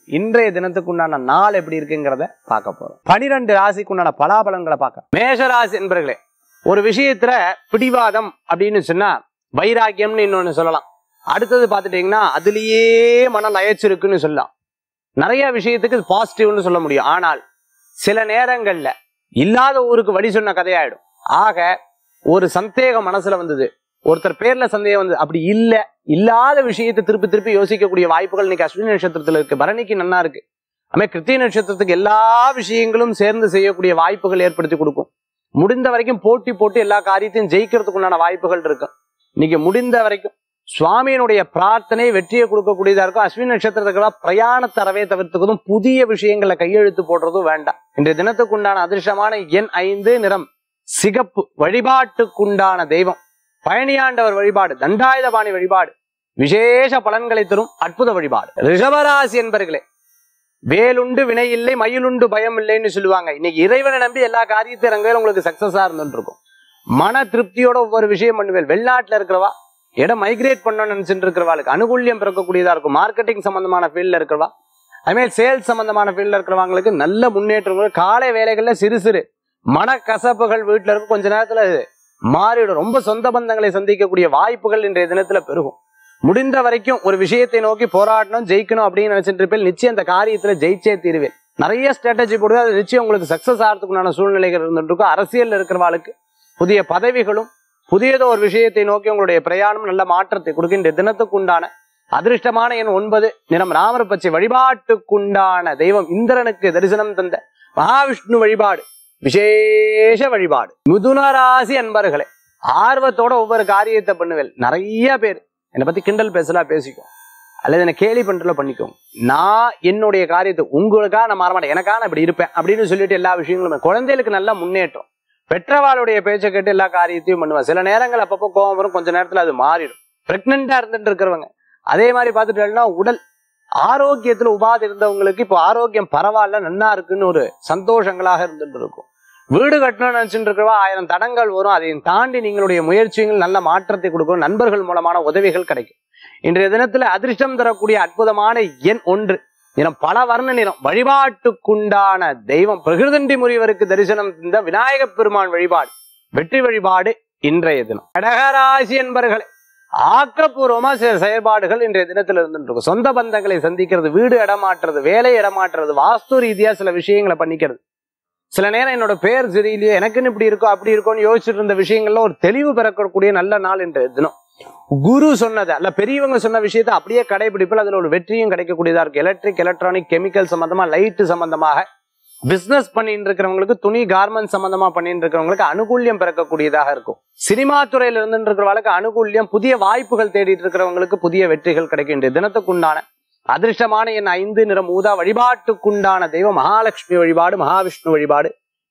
இன்றைய தினத்துக்கு உண்டான நாள் எப்படி இருக்குங்கிறத பார்க்க போறோம் பனிரெண்டு ராசிக்கு உண்டான பலாபலங்களை பார்க்க மேஷ ராசி என்பர்களே ஒரு விஷயத்துல பிடிவாதம் அப்படின்னு சொன்னா வைராக்கியம்னு இன்னொன்னு சொல்லலாம் அடுத்தது பார்த்துட்டீங்கன்னா அதுலயே மன லயச்சிருக்குன்னு சொல்லலாம் நிறைய விஷயத்துக்கு பாசிட்டிவ்னு சொல்ல முடியும் ஆனால் சில நேரங்கள்ல இல்லாத ஊருக்கு வழி சொன்ன கதையாயிடும் ஆக ஒரு சந்தேகம் மனசுல வந்தது ஒருத்தர் பேர்ல சந்தேகம் வந்தது அப்படி இல்ல இல்லாத விஷயத்தை திருப்பி திருப்பி யோசிக்கக்கூடிய வாய்ப்புகள் இன்னைக்கு அஸ்வினி நட்சத்திரத்துல இருக்கு பரணிக்கு நன்னா இருக்கு அதுமாதிரி கிருத்திய நட்சத்திரத்துக்கு எல்லா விஷயங்களும் சேர்ந்து செய்யக்கூடிய வாய்ப்புகள் ஏற்படுத்தி கொடுக்கும் முடிந்த வரைக்கும் போட்டி போட்டு எல்லா காரியத்தையும் ஜெயிக்கிறதுக்கு உண்டான வாய்ப்புகள் இருக்கு இன்னைக்கு முடிந்த வரைக்கும் சுவாமியினுடைய பிரார்த்தனை வெற்றியை கொடுக்கக்கூடியதா இருக்கும் அஸ்வினி நட்சத்திரத்துக்கெல்லாம் பிரயாண தரவே தவிர்த்துக்கிறதும் புதிய விஷயங்களை கையெழுத்து போடுறதும் வேண்டாம் இன்றைய தினத்துக்கு உண்டான அதிர்ஷ்டமான எண் ஐந்து நிறம் சிகப்பு வழிபாட்டுக்குண்டான தெய்வம் பழனியாண்டவர் வழிபாடு தண்டாயுதபாணி வழிபாடு விசேஷ பலன்களை தரும் அற்புத வழிபாடு ரிஷபராசி என்பர்களே வேலுண்டு வினை இல்லை மயிலுண்டு பயம் இல்லைன்னு சொல்லுவாங்க இன்னைக்கு இறைவனை நம்பி எல்லா காரியத்தையும் இறங்கவே உங்களுக்கு சக்சஸா இருந்துட்டு இருக்கும் மன திருப்தியோட ஒவ்வொரு விஷயம் பண்ணுவேன் வெளிநாட்டுல இருக்கிறவா இடம் மைக்ரேட் பண்ணணும்னு நினைச்சிட்டு இருக்கிறவாளுக்கு அனுகூல்யம் பிறக்கக்கூடியதா இருக்கும் மார்க்கெட்டிங் சம்பந்தமான ஃபீல்ட்ல இருக்கிறவா அதுமாதிரி சேல்ஸ் சம்பந்தமான ஃபீல்ட்ல இருக்கிறவங்களுக்கு நல்ல முன்னேற்றங்கள் காலை வேலைகள்ல சிறு சிறு மனக்கசப்புகள் வீட்டுல இருக்கும் கொஞ்ச நேரத்துல அது மாறிடும் ரொம்ப சொந்த பந்தங்களை சந்திக்கக்கூடிய வாய்ப்புகள் இன்றைய தினத்துல பெருகும் முடிந்த வரைக்கும் ஒரு விஷயத்தை நோக்கி போராடணும் ஜெயிக்கணும் அப்படின்னு நினைச்சிட்டு இருப்பேன் நிச்சயம் அந்த காரியத்துல ஜெயிச்சே தீருவேன் நிறைய ஸ்ட்ராட்டஜி போடுது அது நிச்சயம் உங்களுக்கு சக்சஸ் ஆகிறதுக்குண்டான சூழ்நிலைகள் இருந்துட்டு இருக்கும் அரசியல் இருக்கிறவாளுக்கு புதிய பதவிகளும் புதியதோ ஒரு விஷயத்தை நோக்கி உங்களுடைய பிரயாணம் நல்ல மாற்றத்தை கொடுக்கின்ற தினத்துக்கு உண்டான அதிர்ஷ்டமான எண் ஒன்பது நிறம் ராமர் பச்சை வழிபாட்டுக்குண்டான தெய்வம் இந்திரனுக்கு தரிசனம் தந்த மகாவிஷ்ணு வழிபாடு விசேஷ வழிபாடு மிதுன ராசி அன்பர்களே ஆர்வத்தோட ஒவ்வொரு காரியத்தை பண்ணுவேன் நிறைய பேர் என்னை பத்தி கிண்டல் பேசலாம் பேசிக்கும் அல்லது என்ன கேலி பண்றல பண்ணிக்கோங்க நான் என்னுடைய காரியத்தை உங்களுக்காக நான் மாறமாட்டேன் எனக்காக நான் இப்படி இருப்பேன் அப்படின்னு சொல்லிட்டு எல்லா விஷயங்களும் குழந்தைகளுக்கு நல்ல முன்னேற்றம் பெற்றவாளுடைய பேச்சை கேட்டு எல்லா காரியத்தையும் பண்ணுவேன் சில நேரங்கள் அப்பப்போ கோவம் வரும் கொஞ்ச நேரத்துல அது மாறிடும் பிரெக்னெண்டா இருந்துட்டு இருக்கிறவங்க அதே மாதிரி பார்த்துட்டோம்னா உடல் ஆரோக்கியத்துல உபாதை இருந்தவங்களுக்கு இப்போ ஆரோக்கியம் பரவாயில்ல நன்னா இருக்குன்னு ஒரு சந்தோஷங்களாக இருந்துட்டு இருக்கும் வீடு கட்டணும்னு நினைச்சுட்டு இருக்கிறவா ஆயிரம் தடங்கள் வரும் அதையும் தாண்டி நீங்களுடைய முயற்சிகள் நல்ல மாற்றத்தை கொடுக்கும் நண்பர்கள் மூலமான உதவிகள் கிடைக்கும் இன்றைய தினத்துல அதிர்ஷ்டம் தரக்கூடிய அற்புதமான எண் ஒன்று நிறம் பல வர்ண நிறம் வழிபாட்டுக்குண்டான தெய்வம் பிரகிருதண்டி முறிவருக்கு தரிசனம் தந்த விநாயகப் பெருமான் வழிபாடு வெற்றி வழிபாடு இன்றைய தினம் கடகராசி என்பர்களே ஆக்கப்பூர்வமா சில செயல்பாடுகள் இன்றைய தினத்துல இருந்துட்டு இருக்கும் சொந்த பந்தங்களை சந்திக்கிறது வீடு இடமாற்றுறது வேலை இடமாற்றுறது வாஸ்து ரீதியா சில விஷயங்களை பண்ணிக்கிறது சில நேரம் என்னோட பேர் சரியில்லையோ எனக்குன்னு இப்படி இருக்கோ அப்படி இருக்கோன்னு யோசிச்சுட்டு இருந்த விஷயங்கள்ல ஒரு தெளிவு பெறக்கூடிய நல்ல நாள் இன்றைய தினம் குரு சொன்னதை அல்ல பெரியவங்க சொன்ன விஷயத்தை அப்படியே கடைபிடிப்பில் அதுல ஒரு வெற்றியும் கிடைக்கக்கூடியதா இருக்கு எலக்ட்ரிக் எலக்ட்ரானிக் கெமிக்கல் சம்பந்தமா லைட் சம்பந்தமாக பிசினஸ் பண்ணிட்டு இருக்கிறவங்களுக்கு துணி கார்மெண்ட் சம்பந்தமா பண்ணிட்டு இருக்கிறவங்களுக்கு அனுகூல்யம் பிறக்கக்கூடியதாக இருக்கும் சினிமா துறையில இருந்து இருக்கிறவங்களுக்கு அனுகூல்யம் புதிய வாய்ப்புகள் தேடிட்டு இருக்கிறவங்களுக்கு புதிய வெற்றிகள் கிடைக்கின்ற தினத்துக்குண்டான அதிர்ஷ்டமான என் ஐந்து நிறம் ஊதா வழிபாட்டுக்குண்டான தெய்வம் மகாலட்சுமி வழிபாடு மகாவிஷ்ணு வழிபாடு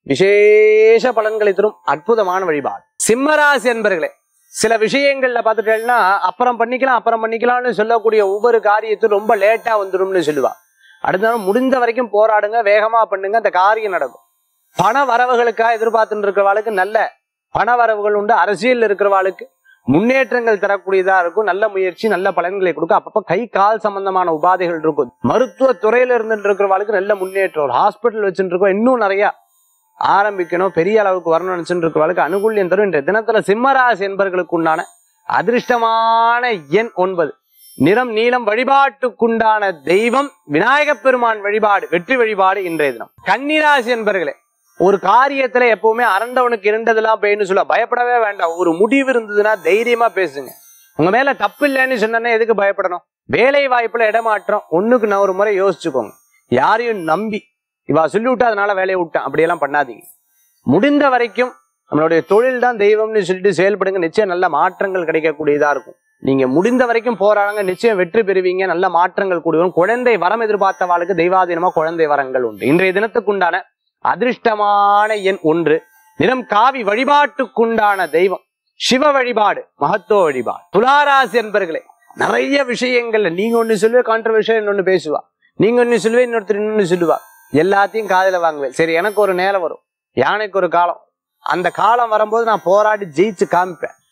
விசேஷ பலன்களை தரும் அற்புதமான வழிபாடு சிம்மராசி என்பர்களே சில விஷயங்கள்ல பார்த்துட்டேன்னா அப்புறம் பண்ணிக்கலாம் அப்புறம் பண்ணிக்கலாம்னு சொல்லக்கூடிய ஒவ்வொரு காரியத்தையும் ரொம்ப லேட்டா வந்துடும்னு சொல்லுவா அடுத்த நாள் முடிந்த வரைக்கும் போராடுங்க வேகமா பண்ணுங்க அந்த காரியம் நடக்கும் பண வரவுகளுக்காக எதிர்பார்த்துட்டு இருக்கிறவாளுக்கு நல்ல பண வரவுகள் உண்டு அரசியல் இருக்கிறவாளுக்கு முன்னேற்றங்கள் தரக்கூடியதா இருக்கும் நல்ல முயற்சி நல்ல பலன்களை கொடுக்கும் அப்பப்ப கை கால் சம்பந்தமான உபாதைகள் இருக்கும் மருத்துவ துறையில இருந்துட்டு இருக்கிறவாளுக்கு நல்ல முன்னேற்றம் ஒரு ஹாஸ்பிட்டல் வச்சுட்டு இருக்கோம் இன்னும் நிறைய ஆரம்பிக்கணும் பெரிய அளவுக்கு வரணும்னு நினைச்சுட்டு இருக்கிறவளுக்கு அனுகூல்யம் தரும் இன்றைய தினத்துல சிம்மராசி என்பர்களுக்கு உண்டான அதிர்ஷ்டமான எண் ஒன்பது நிறம் நீளம் வழிபாட்டுக்குண்டான தெய்வம் விநாயகப் பெருமான் வழிபாடு வெற்றி வழிபாடு இன்றைய தினம் கன்னிராசி என்பர்களே ஒரு காரியத்துல எப்பவுமே அரண்டவனுக்கு இருண்டதெல்லாம் போயின்னு சொல்ல பயப்படவே வேண்டாம் ஒரு முடிவு இருந்ததுன்னா தைரியமா பேசுங்க உங்க மேல தப்பு இல்லைன்னு சொன்னா எதுக்கு பயப்படணும் வேலை வாய்ப்புல இடமாற்றம் ஒண்ணுக்கு நான் ஒரு முறை யோசிச்சுக்கோங்க யாரையும் நம்பி இவா சொல்லி விட்டா அதனால வேலையை விட்டேன் அப்படியெல்லாம் பண்ணாதீங்க முடிந்த வரைக்கும் நம்மளுடைய தொழில் தான் தெய்வம்னு சொல்லிட்டு செயல்படுங்க நிச்சயம் நல்ல மாற்றங்கள் கிடைக்கக்கூடியதா இருக்கும் நீங்க முடிந்த வரைக்கும் போராடுங்க நிச்சயம் வெற்றி பெறுவீங்க நல்ல மாற்றங்கள் கூடி வரும் குழந்தை வரம் எதிர்பார்த்தவாளுக்கு தெய்வாதீனமா குழந்தை வரங்கள் உண்டு இன்றைய தினத்துக்குண்டான அதிர்ஷ்டமான எண் ஒன்று நிறம் காவி வழிபாட்டுக்குண்டான தெய்வம் சிவ வழிபாடு மகத்துவ வழிபாடு துளாராசி என்பர்களே நிறைய விஷயங்கள்ல நீங்க ஒண்ணு சொல்லுவே கான்ட்ரவர்ஷியல் இன்னொன்னு பேசுவா நீங்க ஒண்ணு சொல்லுவே இன்னொருத்தர் இன்னொன்னு சொல்லுவா எல்லாத்தையும் காதுல வாங்குவேன் சரி எனக்கு ஒரு நேரம் வரும் யானைக்கு ஒரு காலம் அந்த காலம் வரும்போது நான் போராடி ஜெயிச்சு காமிப்பேன்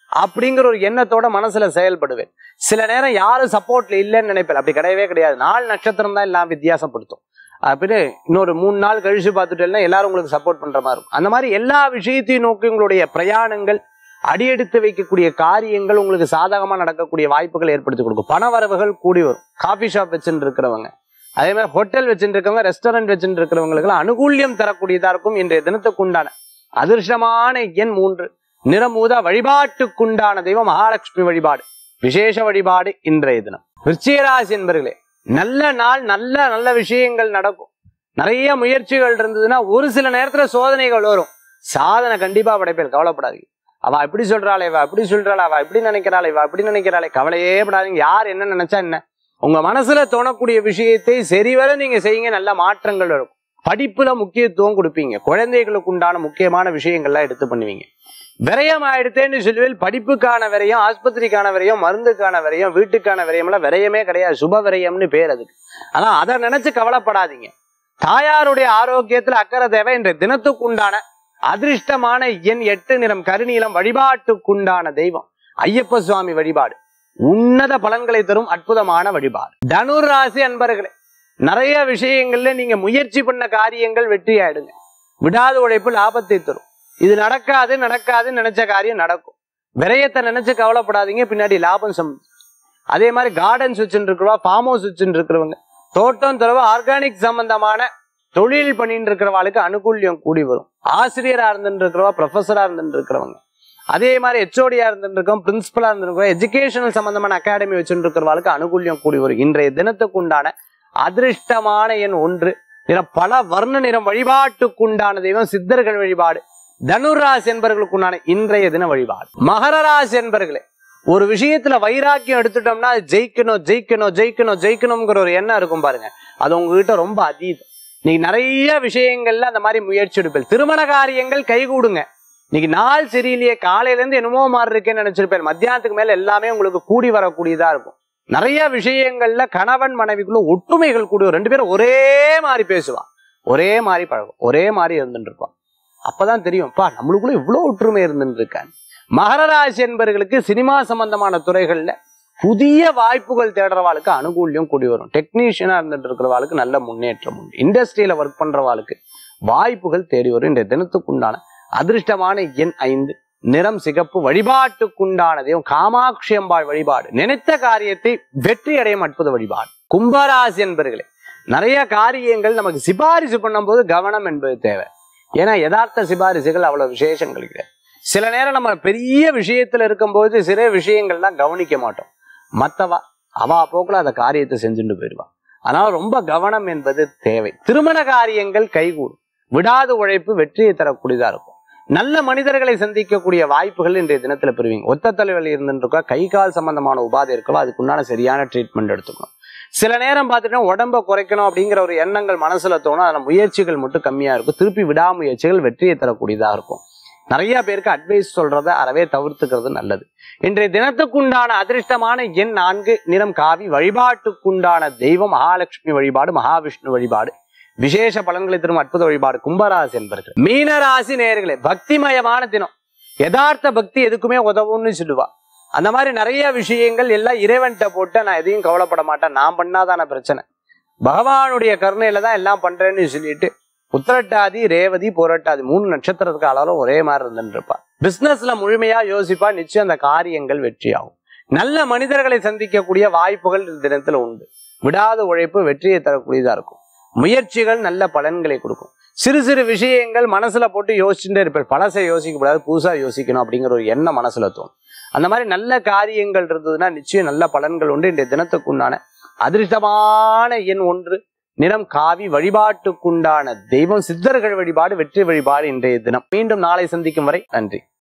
அப்படிங்கிற ஒரு எண்ணத்தோட மனசுல செயல்படுவேன் சில நேரம் யாரும் சப்போர்ட்ல இல்லைன்னு நினைப்பேன் அப்படி கிடையவே கிடையாது நாள் நட்சத்திரம் தான் எல்லாம் வித்தியாசப்படுத்தும் அப்படி இன்னொரு மூணு நாள் கழிச்சு பார்த்துட்டேன்னா எல்லாரும் உங்களுக்கு சப்போர்ட் பண்ற மாதிரி இருக்கும் அந்த மாதிரி எல்லா விஷயத்தையும் நோக்கி உங்களுடைய பிரயாணங்கள் அடியெடுத்து வைக்கக்கூடிய காரியங்கள் உங்களுக்கு சாதகமா நடக்கக்கூடிய வாய்ப்புகள் ஏற்படுத்தி கொடுக்கும் பண வரவுகள் கூடி வரும் காஃபி ஷாப் வச்சுட்டு இருக்கிறவங்க அதே மாதிரி ஹோட்டல் வச்சுட்டு இருக்கவங்க ரெஸ்டாரண்ட் வச்சுட்டு இருக்கிறவங்களுக்கு அனுகூல்யம் தரக்கூடியதா இருக்கும் இன்றைய தினத்துக்குண்டான அதிர்ஷ்டமான எண் மூன்று நிறமூதா வழிபாட்டுக்குண்டான தெய்வம் மகாலட்சுமி வழிபாடு விசேஷ வழிபாடு இன்றைய தினம் விருச்சிகராசி என்பர்களே நல்ல நாள் நல்ல நல்ல விஷயங்கள் நடக்கும் நிறைய முயற்சிகள் இருந்ததுன்னா ஒரு சில நேரத்துல சோதனைகள் வரும் சாதனை கண்டிப்பா படைப்பேன் கவலைப்படாதீங்க அவ இப்படி சொல்றாளே இவ இப்படி சொல்றாளே அவ இப்படி நினைக்கிறாளே இவ இப்படி நினைக்கிறாளே கவலையே படாதீங்க யார் என்ன நினைச்சா என்ன உங்க மனசுல தோணக்கூடிய விஷயத்தை சரிவர நீங்க செய்யுங்க நல்ல மாற்றங்கள் இருக்கும் படிப்புல முக்கியத்துவம் கொடுப்பீங்க குழந்தைகளுக்கு உண்டான முக்கியமான விஷயங்கள்லாம் எடுத்து பண்ணுவீங்க விரயம் ஆயிடுத்தேன்னு சொல்லுவேன் படிப்புக்கான விரயம் ஆஸ்பத்திரிக்கான விரயம் மருந்துக்கான விரயம் வீட்டுக்கான விரயம் எல்லாம் விரயமே கிடையாது சுப விரயம்னு பேர் அதுக்கு ஆனா அதை நினைச்சு கவலைப்படாதீங்க தாயாருடைய ஆரோக்கியத்துல அக்கறை தேவை இன்றைய தினத்துக்கு உண்டான அதிர்ஷ்டமான எண் எட்டு நிறம் கருநீலம் வழிபாட்டுக்குண்டான தெய்வம் ஐயப்ப சுவாமி வழிபாடு உன்னத பலன்களை தரும் அற்புதமான வழிபாடு தனுர் ராசி அன்பர்களே நிறைய விஷயங்கள்ல நீங்க முயற்சி பண்ண காரியங்கள் வெற்றி ஆயிடுங்க விடாத உழைப்பு லாபத்தை தரும் இது நடக்காது நடக்காதுன்னு நினைச்ச காரியம் நடக்கும் விரயத்தை நினைச்சு கவலைப்படாதீங்க பின்னாடி லாபம் சம் அதே மாதிரி கார்டன்ஸ் வச்சுட்டு இருக்கிறவா ஃபார்ம் ஹவுஸ் வச்சுட்டு இருக்கிறவங்க தோட்டம் துறவு ஆர்கானிக் சம்பந்தமான தொழில் பண்ணிட்டு இருக்கிறவாளுக்கு அனுகூல்யம் கூடி வரும் ஆசிரியரா இருந்துட்டு இருக்கிறவா ப்ரொஃபஸரா இருந்துட்டு இருக்கிறவங்க அதே மாதிரி ஹெச்ஓடியா இருந்துட்டு இருக்கோம் பிரின்சிபலா இருந்துருக்கோம் எஜுகேஷனல் சம்பந்தமான அகாடமி வச்சுட்டு இருக்கிறவாளுக்கு அனுகூல்யம் கூடி வரும் இன்றைய தினத்துக்கு உண்டான அதிர்ஷ்டமான எண் ஒன்று நிறம் பல வர்ண நிறம் வழிபாட்டுக்குண்டான தெய்வம் சித்தர்கள் வழிபாடு தனுராசி என்பவர்களுக்கு உண்டான இன்றைய தின வழிபாடு மகர ராசி என்பர்களே ஒரு விஷயத்துல வைராக்கியம் எடுத்துட்டோம்னா அது ஜெயிக்கணும் ஜெயிக்கணும் ஜெயிக்கணும் ஜெயிக்கணுங்கிற ஒரு எண்ணம் இருக்கும் பாருங்க அது உங்ககிட்ட ரொம்ப அதீதம் நீங்க நிறைய விஷயங்கள்ல அந்த மாதிரி முயற்சி எடுப்பேன் திருமண காரியங்கள் கைகூடுங்க இன்னைக்கு நாள் சரியில்லையே காலையில இருந்து என்னமோ மாதிரி இருக்கேன்னு நினைச்சிருப்பேன் மத்தியானத்துக்கு மேல எல்லாமே உங்களுக்கு கூடி வரக்கூடியதா இருக்கும் நிறைய விஷயங்கள்ல கணவன் மனைவிக்குள்ள ஒற்றுமைகள் கூடி வரும். ரெண்டு பேரும் ஒரே மாதிரி பேசுவான் ஒரே மாதிரி பழகும் ஒரே மாதிரி இருந்துட்டு இருப்பான் அப்பதான் தெரியும் பா நம்மளுக்குள்ள இவ்வளவு ஒற்றுமை இருந்துட்டு இருக்காங்க மகர ராசி என்பவர்களுக்கு சினிமா சம்பந்தமான துறைகள்ல புதிய வாய்ப்புகள் தேடுறவாளுக்கு அனுகூல்யம் கூடி வரும் டெக்னீஷியனா இருந்துட்டு இருக்கிறவாளுக்கு நல்ல முன்னேற்றம் உண்டு இண்டஸ்ட்ரியில ஒர்க் பண்றவாளுக்கு வாய்ப்புகள் தேடி வரும் இந்த தினத்துக்குண்டான அதிர்ஷ்டமான எண் ஐந்து நிறம் சிகப்பு வழிபாட்டுக்குண்டான தெய்வம் காமாட்சி அம்பாள் வழிபாடு நினைத்த காரியத்தை வெற்றி அடையும் அற்புத வழிபாடு கும்பராசி என்பர்களே நிறைய காரியங்கள் நமக்கு சிபாரிசு பண்ணும்போது கவனம் என்பது தேவை ஏன்னா யதார்த்த சிபாரிசுகள் அவ்வளவு விசேஷங்கள் கிடையாது சில நேரம் நம்ம பெரிய விஷயத்துல இருக்கும்போது சில விஷயங்கள்லாம் கவனிக்க மாட்டோம் மத்தவா அவா போக்குல அந்த காரியத்தை செஞ்சுட்டு போயிடுவா அதனால ரொம்ப கவனம் என்பது தேவை திருமண காரியங்கள் கைகூடும் விடாத உழைப்பு வெற்றியை தரக்கூடியதா இருக்கும் நல்ல மனிதர்களை சந்திக்கக்கூடிய வாய்ப்புகள் இன்றைய தினத்துல பெறுவீங்க ஒத்த தலைவலி இருந்துருக்கா கை கால் சம்பந்தமான உபாதை இருக்கவோ அதுக்குண்டான சரியான ட்ரீட்மெண்ட் எடுத்துக்கணும் சில நேரம் பார்த்துட்டா உடம்ப குறைக்கணும் அப்படிங்கிற ஒரு எண்ணங்கள் மனசுல தோணும் அதில் முயற்சிகள் மட்டும் கம்மியா இருக்கும் திருப்பி விடாமுயற்சிகள் வெற்றியை தரக்கூடியதா இருக்கும் நிறைய பேருக்கு அட்வைஸ் சொல்றத அறவே தவிர்த்துக்கிறது நல்லது இன்றைய தினத்துக்குண்டான அதிர்ஷ்டமான எண் நான்கு நிறம் காவி வழிபாட்டுக்குண்டான தெய்வம் மகாலட்சுமி வழிபாடு மகாவிஷ்ணு வழிபாடு விசேஷ பலன்களை தரும் அற்புத வழிபாடு கும்பராசி என்பர்கள் மீனராசி நேர்களே பக்திமயமான தினம் யதார்த்த பக்தி எதுக்குமே உதவும்னு சொல்லுவா அந்த மாதிரி நிறைய விஷயங்கள் எல்லாம் இறைவன்கிட்ட போட்டு நான் எதையும் கவலைப்பட மாட்டேன் நான் பண்ணாதான பிரச்சனை பகவானுடைய கருணையில தான் எல்லாம் பண்றேன்னு சொல்லிட்டு உத்திரட்டாதி ரேவதி போரட்டாதி மூணு நட்சத்திரத்துக்கு அளவும் ஒரே மாதிரி இருந்துட்டு இருப்பா பிசினஸ்ல முழுமையா யோசிப்பா நிச்சயம் அந்த காரியங்கள் வெற்றியாகும் நல்ல மனிதர்களை சந்திக்கக்கூடிய வாய்ப்புகள் இந்த தினத்துல உண்டு விடாத உழைப்பு வெற்றியை தரக்கூடியதா இருக்கும் முயற்சிகள் நல்ல பலன்களை கொடுக்கும் சிறு சிறு விஷயங்கள் மனசுல போட்டு யோசிச்சுட்டே இருப்பேன் பழசை யோசிக்க கூடாது புதுசா யோசிக்கணும் அப்படிங்கிற ஒரு எண்ணம் மனசுல தோணும் அந்த மாதிரி நல்ல காரியங்கள் இருந்ததுன்னா நிச்சயம் நல்ல பலன்கள் உண்டு இன்றைய தினத்துக்குண்டான அதிர்ஷ்டமான எண் ஒன்று நிறம் காவி வழிபாட்டுக்குண்டான தெய்வம் சித்தர்கள் வழிபாடு வெற்றி வழிபாடு இன்றைய தினம் மீண்டும் நாளை சந்திக்கும் வரை நன்றி